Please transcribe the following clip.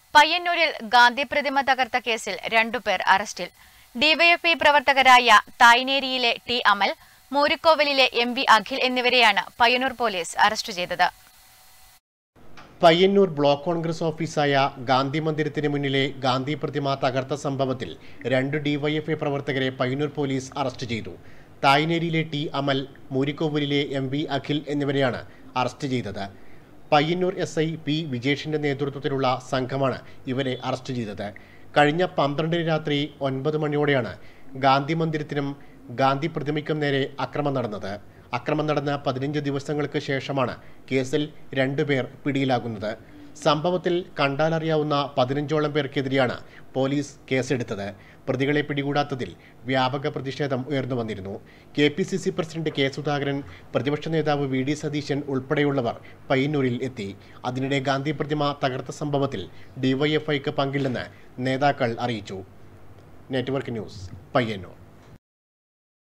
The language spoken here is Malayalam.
പയ്യന്നൂരിൽ ഗാന്ധി പ്രതിമ തകർത്ത കേസിൽ രണ്ടുപേർ അറസ്റ്റിൽ ഡിവൈഎഫ്ഐ പ്രവർത്തകരായ തായ്നേരിയിലെ ടി അമൽ മൂരിക്കോവലിലെ എം വി അഖിൽ എന്നിവരെയാണ് പയ്യന്നൂർ പോലീസ് അറസ്റ്റ് ചെയ്തത് പയ്യന്നൂർ ബ്ലോക്ക് കോൺഗ്രസ് ഓഫീസായ ഗാന്ധി മന്ദിരത്തിന് മുന്നിലെ ഗാന്ധി പ്രതിമ തകർത്ത സംഭവത്തിൽ രണ്ട് ഡിവൈഎഫ്ഐ പ്രവർത്തകരെ പയ്യന്നൂർ പോലീസ് അറസ്റ്റ് ചെയ്തു തായ്നേരിയിലെ ടി അമൽ മൂരിക്കോവിലിലെ എം വി അഖിൽ എന്നിവരെയാണ് അറസ്റ്റ് ചെയ്തത് പയ്യന്നൂർ എസ് ഐ പി വിജേഷിന്റെ നേതൃത്വത്തിലുള്ള സംഘമാണ് ഇവരെ അറസ്റ്റ് ചെയ്തത് കഴിഞ്ഞ പന്ത്രണ്ടിന് രാത്രി ഒൻപത് മണിയോടെയാണ് ഗാന്ധി മന്ദിരത്തിനും ഗാന്ധി പ്രതിമയ്ക്കും നേരെ അക്രമം നടന്നത് അക്രമം നടന്ന പതിനഞ്ച് ദിവസങ്ങൾക്ക് ശേഷമാണ് കേസിൽ രണ്ടുപേർ പിടിയിലാകുന്നത് സംഭവത്തിൽ കണ്ടാലറിയാവുന്ന പതിനഞ്ചോളം പേർക്കെതിരെയാണ് പോലീസ് കേസെടുത്തത് പ്രതികളെ പിടികൂടാത്തതിൽ വ്യാപക പ്രതിഷേധം ഉയർന്നു വന്നിരുന്നു K P C C president K Sudhakaran പ്രതിപക്ഷ നേതാവ് വി ഡി സതീശൻ ഉൾപ്പെടെയുള്ളവർ പയ്യന്നൂരിൽ എത്തി അതിനിടെ ഗാന്ധി പ്രതിമ തകർത്ത സംഭവത്തിൽ ഡിവൈഎഫ്ഐക്ക് പങ്കില്ലെന്ന് നേതാക്കൾ അറിയിച്ചു നെറ്റ്വർക്ക് ന്യൂസ് പയ്യന്നൂർ